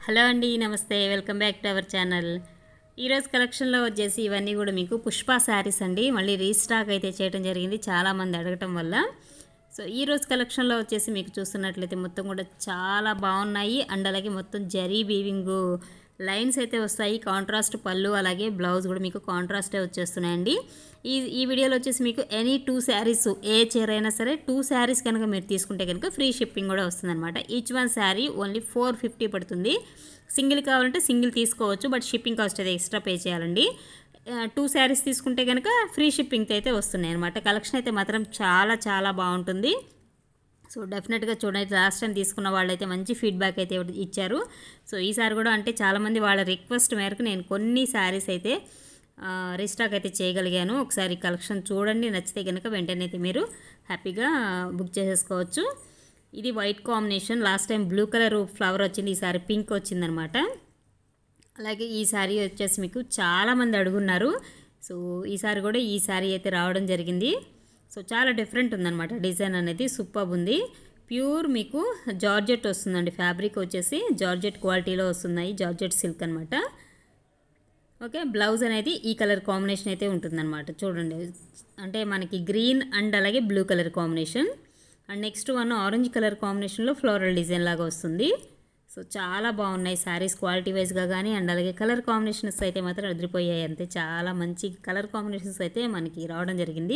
hello అండి నమస్తే welcome back to our channel ఈరోజు కలెక్షన్లో వచ్చేసి ఇవన్నీ కూడా మీకు పుష్ప శారీస్ అండి మళ్ళీ రీస్టాక్ అయితే చేయడం జరిగింది చాలామంది అడగటం వల్ల సో ఈ రోజు కలెక్షన్లో వచ్చేసి మీకు చూస్తున్నట్లయితే మొత్తం కూడా చాలా బాగున్నాయి అండ్ అలాగే మొత్తం జరీ వీవింగ్ లైన్స్ అయితే వస్తాయి కాంట్రాస్ట్ పళ్ళు అలాగే బ్లౌజ్ కూడా మీకు కాంట్రాస్టే వచ్చేస్తున్నాయండి ఈ ఈ వీడియోలో వచ్చేసి మీకు ఎనీ టూ శారీస్ ఏ చీర అయినా సరే టూ శారీస్ కనుక మీరు తీసుకుంటే కనుక ఫ్రీ షిప్పింగ్ కూడా వస్తుందన్నమాట each one sari only four fifty పడుతుంది సింగిల్ కావాలంటే సింగిల్ తీసుకోవచ్చు బట్ షిప్పింగ్ కాస్ట్ అయితే ఎక్స్ట్రా పే చేయాలండి టూ శారీస్ తీసుకుంటే కనుక ఫ్రీ షిప్పింగ్తో అయితే వస్తున్నాయి అనమాట కలెక్షన్ అయితే మాత్రం చాలా చాలా బాగుంటుంది సో డెఫినెట్గా చూడండి లాస్ట్ టైం తీసుకున్న వాళ్ళైతే మంచి ఫీడ్బ్యాక్ అయితే ఇచ్చారు సో ఈసారి కూడా అంటే చాలామంది వాళ్ళ రిక్వెస్ట్ మేరకు నేను కొన్ని శారీస్ అయితే రీస్టాక్ అయితే చేయగలిగాను ఒకసారి కలెక్షన్ చూడండి నచ్చితే కనుక వెంటనే అయితే మీరు హ్యాపీగా బుక్ చేసేసుకోవచ్చు ఇది white combination last time blue colour flower వచ్చింది ఈసారి పింక్ వచ్చిందనమాట అలాగే ఈ శారీ వచ్చేసి మీకు చాలామంది అడుగున్నారు సో ఈసారి కూడా ఈ శారీ అయితే రావడం జరిగింది సో చాలా డిఫరెంట్ ఉందన్నమాట డిజైన్ అనేది సూపర్ ఉంది ప్యూర్ మీకు జార్జెట్ వస్తుందండి ఫ్యాబ్రిక్ వచ్చేసి జార్జెట్ క్వాలిటీలో వస్తున్నాయి జార్జెట్ సిల్క్ అనమాట ఓకే బ్లౌజ్ అనేది ఈ కలర్ కాంబినేషన్ అయితే ఉంటుందన్నమాట చూడండి అంటే మనకి గ్రీన్ అండ్ అలాగే blue colour combination and next one orange colour కాంబినేషన్లో ఫ్లోరల్ డిజైన్ లాగా వస్తుంది సో చాలా బాగున్నాయి శారీస్ క్వాలిటీ వైజ్గా కానీ అండ్ అలాగే కలర్ కాంబినేషన్స్ అయితే మాత్రం అదిరిపోయాయి అంతే చాలా మంచి కలర్ కాంబినేషన్స్ అయితే మనకి రావడం జరిగింది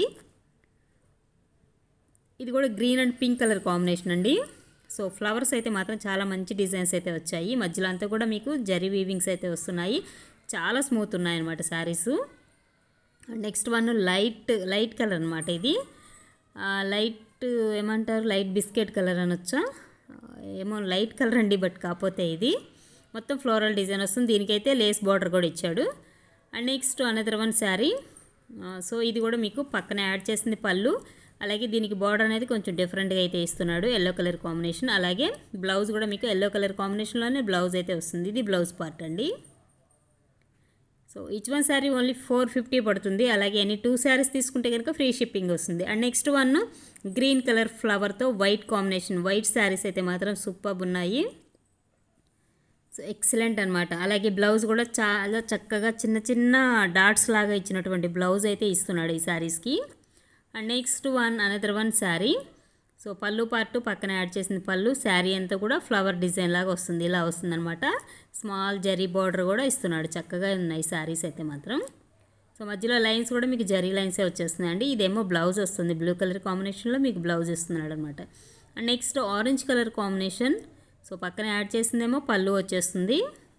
ఇది కూడా green and pink colour combination అండి సో ఫ్లవర్స్ అయితే మాత్రం చాలా మంచి డిజైన్స్ అయితే వచ్చాయి మధ్యలో అంతా కూడా మీకు జరీ వీవింగ్స్ అయితే వస్తున్నాయి చాలా స్మూత్ ఉన్నాయి అనమాట saris next one light light colour అనమాట ఇది లైట్ ఏమంటారు లైట్ బిస్కెట్ కలర్ అనొచ్చా ఏమో లైట్ కలర్ అండి బట్ కాకపోతే ఇది మొత్తం ఫ్లోరల్ డిజైన్ వస్తుంది దీనికైతే లేస్ బార్డర్ కూడా ఇచ్చాడు and next another one sari so ఇది కూడా మీకు పక్కన యాడ్ చేసింది పళ్ళు అలాగే దీనికి బార్డర్ అనేది కొంచెం డిఫరెంట్గా అయితే ఇస్తున్నాడు ఎల్లో కలర్ కాంబినేషన్ అలాగే బ్లౌజ్ కూడా మీకు ఎల్లో కలర్ కాంబినేషన్లోనే బ్లౌజ్ అయితే వస్తుంది ఇది బ్లౌజ్ పార్ట్ అండి so each one sari only four fifty పడుతుంది అలాగే ఎన్ని టూ శారీస్ తీసుకుంటే కనుక ఫ్రీ షిప్పింగ్ వస్తుంది and next one green colour ఫ్లవర్తో వైట్ కాంబినేషన్ వైట్ శారీస్ అయితే మాత్రం సూపర్ ఉన్నాయి సో ఎక్సలెంట్ అనమాట అలాగే బ్లౌజ్ కూడా చాలా చక్కగా చిన్న చిన్న డాట్స్ లాగా ఇచ్చినటువంటి బ్లౌజ్ అయితే ఇస్తున్నాడు ఈ శారీస్కి and next one another one sari so పళ్ళు పార్ట్ పక్కన యాడ్ చేసిన పళ్ళు శారీ అంతా కూడా ఫ్లవర్ డిజైన్ లాగా వస్తుంది ఇలా వస్తుందన్నమాట స్మాల్ జరీ బార్డర్ కూడా ఇస్తున్నాడు చక్కగా ఉన్నాయి శారీస్ అయితే మాత్రం సో మధ్యలో లైన్స్ కూడా మీకు జరీ లైన్సే వచ్చేస్తున్నాయండి ఇదేమో బ్లౌజ్ వస్తుంది బ్లూ కలర్ కాంబినేషన్లో మీకు బ్లౌజ్ ఇస్తున్నాడు అనమాట and next orange colour combination so పక్కన యాడ్ చేసిందేమో పళ్ళు వచ్చేస్తుంది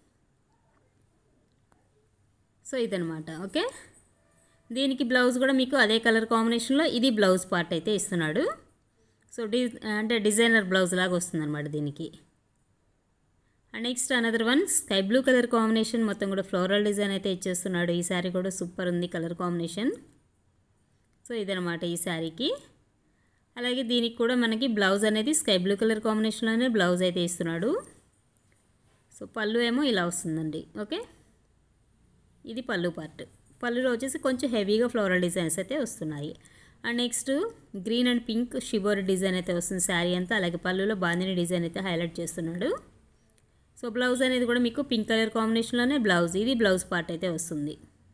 సో ఇదనమాట ఓకే దీనికి బ్లౌజ్ కూడా మీకు అదే కలర్ కాంబినేషన్లో ఇది బ్లౌజ్ పార్ట్ అయితే ఇస్తున్నాడు సో డి అంటే డిజైనర్ బ్లౌజ్ లాగా వస్తుంది అనమాట దీనికి and next another one sky blue colour combination మొత్తం కూడా ఫ్లోరల్ డిజైన్ అయితే ఇచ్చేస్తున్నాడు ఈ శారీ కూడా సూపర్ ఉంది కలర్ కాంబినేషన్ సో ఇదనమాట ఈ శారీకి అలాగే దీనికి కూడా మనకి బ్లౌజ్ అనేది స్కై బ్లూ కలర్ కాంబినేషన్లోనే బ్లౌజ్ అయితే ఇస్తున్నాడు సో పళ్ళు ఏమో ఇలా వస్తుందండి ఓకే ఇది పళ్ళు పార్ట్ పళ్ళులో వచ్చేసి కొంచెం హెవీగా ఫ్లోరల్ డిజైన్స్ అయితే వస్తున్నాయి and next green and pink shibori design అయితే వస్తుంది శారీ అంతా అలాగే పళ్ళులో బాందిని డిజైన్ అయితే హైలైట్ చేస్తున్నాడు సో బ్లౌజ్ అనేది కూడా మీకు పింక్ కలర్ కాంబినేషన్లోనే బ్లౌజ్ ఇది బ్లౌజ్ పార్ట్ అయితే వస్తుంది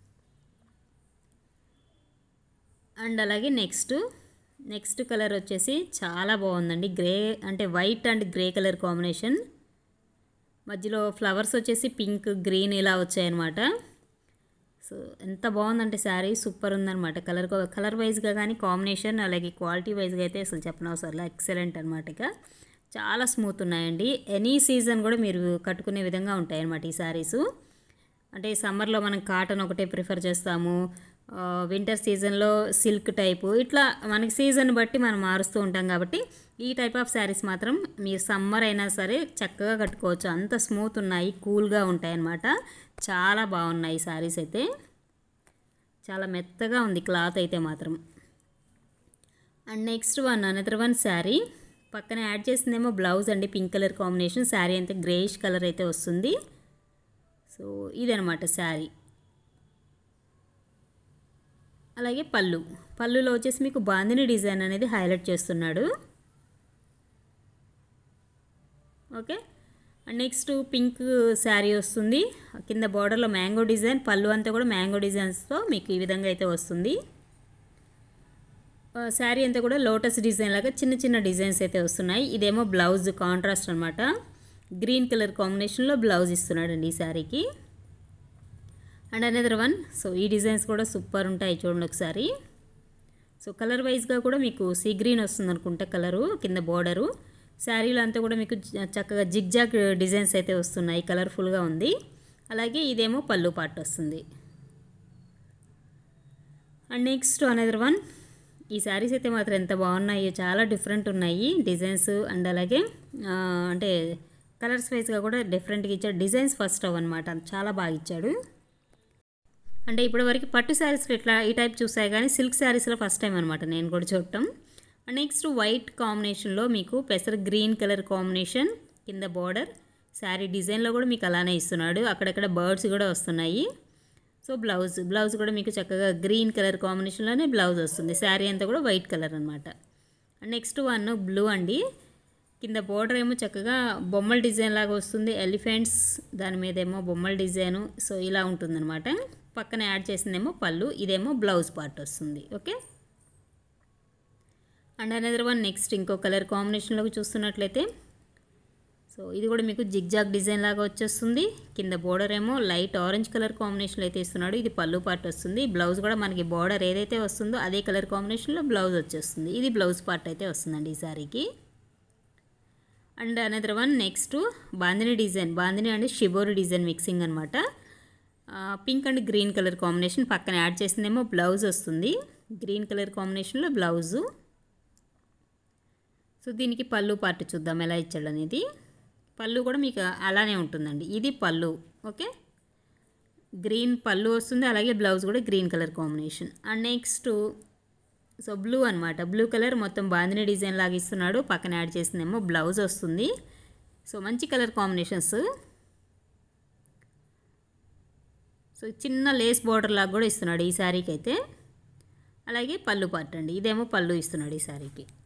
అండ్ అలాగే నెక్స్ట్ నెక్స్ట్ కలర్ వచ్చేసి చాలా బాగుందండి గ్రే అంటే white and grey colour combination మధ్యలో ఫ్లవర్స్ వచ్చేసి పింక్ గ్రీన్ ఇలా వచ్చాయన్నమాట సో ఎంత బాగుందంటే శారీ సూపర్ ఉందన్నమాట కలర్ కలర్ వైజ్గా కానీ కాంబినేషన్ అలాగే క్వాలిటీ వైజ్గా అయితే అసలు చెప్పనవసరం ఎక్సలెంట్ అనమాట ఇక చాలా స్మూత్ ఉన్నాయండి ఎనీ సీజన్ కూడా మీరు కట్టుకునే విధంగా ఉంటాయి అన్నమాట ఈ శారీసు అంటే సమ్మర్లో మనం కాటన్ ఒకటే ప్రిఫర్ చేస్తాము వింటర్ సీజన్లో సిల్క్ టైపు ఇట్లా మనకి సీజన్ బట్టి మనం మారుస్తూ ఉంటాం కాబట్టి ఈ టైప్ ఆఫ్ శారీస్ మాత్రం మీరు సమ్మర్ అయినా సరే చక్కగా కట్టుకోవచ్చు అంత స్మూత్ ఉన్నాయి కూల్గా ఉంటాయి అన్నమాట చాలా బాగున్నాయి శారీస్ అయితే చాలా మెత్తగా ఉంది క్లాత్ అయితే మాత్రం and next one another one sari పక్కన యాడ్ చేసిందేమో బ్లౌజ్ అండి పింక్ కలర్ కాంబినేషన్ శారీ అంతా గ్రేష్ కలర్ అయితే వస్తుంది సో ఇదనమాట శారీ అలాగే పళ్ళు పళ్ళులో వచ్చేసి మీకు బాందిని డిజైన్ అనేది హైలైట్ చేస్తున్నాడు okay and next pink sari వస్తుంది కింద బార్డర్లో మ్యాంగో డిజైన్ పళ్ళు అంతా కూడా మ్యాంగో డిజైన్స్తో మీకు ఈ విధంగా అయితే వస్తుంది శారీ అంతా కూడా లోటస్ డిజైన్ లాగా చిన్న చిన్న డిజైన్స్ అయితే వస్తున్నాయి ఇదేమో బ్లౌజ్ కాంట్రాస్ట్ అనమాట గ్రీన్ కలర్ కాంబినేషన్లో బ్లౌజ్ ఇస్తున్నాడండి ఈ శారీకి అండ్ అనదర్ వన్ సో ఈ డిజైన్స్ కూడా సూపర్ ఉంటాయి చూడండి ఒకసారి సో కలర్ వైజ్గా కూడా మీకు సీ గ్రీన్ వస్తుంది అనుకుంటా కలరు కింద బోర్డరు శారీలో అంతా కూడా మీకు జ- చక్కగా జిగ్జాగ్ డిజైన్స్ అయితే వస్తున్నాయి కలర్ఫుల్గా ఉంది అలాగే ఇదేమో పళ్ళు పాటు వస్తుంది అండ్ నెక్స్ట్ అనదర్ వన్ ఈ శారీస్ అయితే మాత్రం ఎంత బాగున్నాయో చాలా డిఫరెంట్ ఉన్నాయి డిజైన్స్ అండ్ అలాగే ఆ, అంటే కలర్స్ వైజ్గా కూడా డిఫరెంట్గా ఇచ్చాడు డిజైన్స్ ఫస్ట్ అవ్వనమాట చాలా బాగా ఇచ్చాడు అంటే ఇప్పటివరకు పట్టు శారీస్లో ఇట్లా ఈ టైప్ చూసాయి కానీ సిల్క్ శారీస్లో ఫస్ట్ టైం అనమాట నేను కూడా చూడటం నెక్స్ట్ వైట్ కాంబినేషన్లో మీకు పెసర గ్రీన్ కలర్ కాంబినేషన్ కింద బార్డర్ శారీ డిజైన్లో కూడా మీకు అలానే ఇస్తున్నాడు అక్కడక్కడ బర్డ్స్ కూడా వస్తున్నాయి సో బ్లౌజ్ బ్లౌజ్ కూడా మీకు చక్కగా గ్రీన్ కలర్ కాంబినేషన్లోనే బ్లౌజ్ వస్తుంది శారీ అంతా కూడా వైట్ కలర్ అనమాట నెక్స్ట్ వన్ బ్లూ అండి కింద బోర్డర్ ఏమో చక్కగా బొమ్మల డిజైన్ లాగా వస్తుంది ఎలిఫెంట్స్ దాని మీద ఏమో బొమ్మల డిజైను సో ఇలా ఉంటుందన్నమాట పక్కన యాడ్ చేసిందేమో పళ్ళు ఇదేమో బ్లౌజ్ పార్ట్ వస్తుంది okay and another one next ఇంకో కలర్ కాంబినేషన్లోకి చూస్తున్నట్లయితే సో ఇది కూడా మీకు జిగ్జాగ్ డిజైన్ లాగా వచ్చేస్తుంది కింద బోర్డర్ ఏమో లైట్ ఆరెంజ్ కలర్ కాంబినేషన్లో అయితే ఇస్తున్నాడు ఇది పళ్ళు పార్ట్ వస్తుంది బ్లౌజ్ కూడా మనకి బోర్డర్ ఏదైతే వస్తుందో అదే కలర్ కాంబినేషన్లో బ్లౌజ్ వచ్చేస్తుంది ఇది బ్లౌజ్ పార్ట్ అయితే వస్తుందండి ఈ సారీకి and another one next bandhani design bandhani and shibori design mixing అనమాట pink and green colour combination పక్కన యాడ్ చేసిందేమో బ్లౌజ్ వస్తుంది గ్రీన్ కలర్ కాంబినేషన్లో బ్లౌజు సో దీనికి పళ్ళు పార్ట్ చూద్దాం ఎలా ఇచ్చాడు అనేది పళ్ళు కూడా మీకు అలానే ఉంటుందండి ఇది పళ్ళు ఓకే గ్రీన్ పళ్ళు వస్తుంది అలాగే బ్లౌజ్ కూడా green colour combination and next so blue అనమాట బ్లూ కలర్ మొత్తం బాందిని డిజైన్ లాగా ఇస్తున్నాడు పక్కన యాడ్ చేసిందేమో బ్లౌజ్ వస్తుంది సో మంచి కలర్ కాంబినేషన్స్ సో చిన్న లేస్ బార్డర్ లాగా కూడా ఇస్తున్నాడు ఈ శారీకి అయితే అలాగే పళ్ళు పార్ట్ అండి ఇదేమో పళ్ళు ఇస్తున్నాడు ఈ శారీకి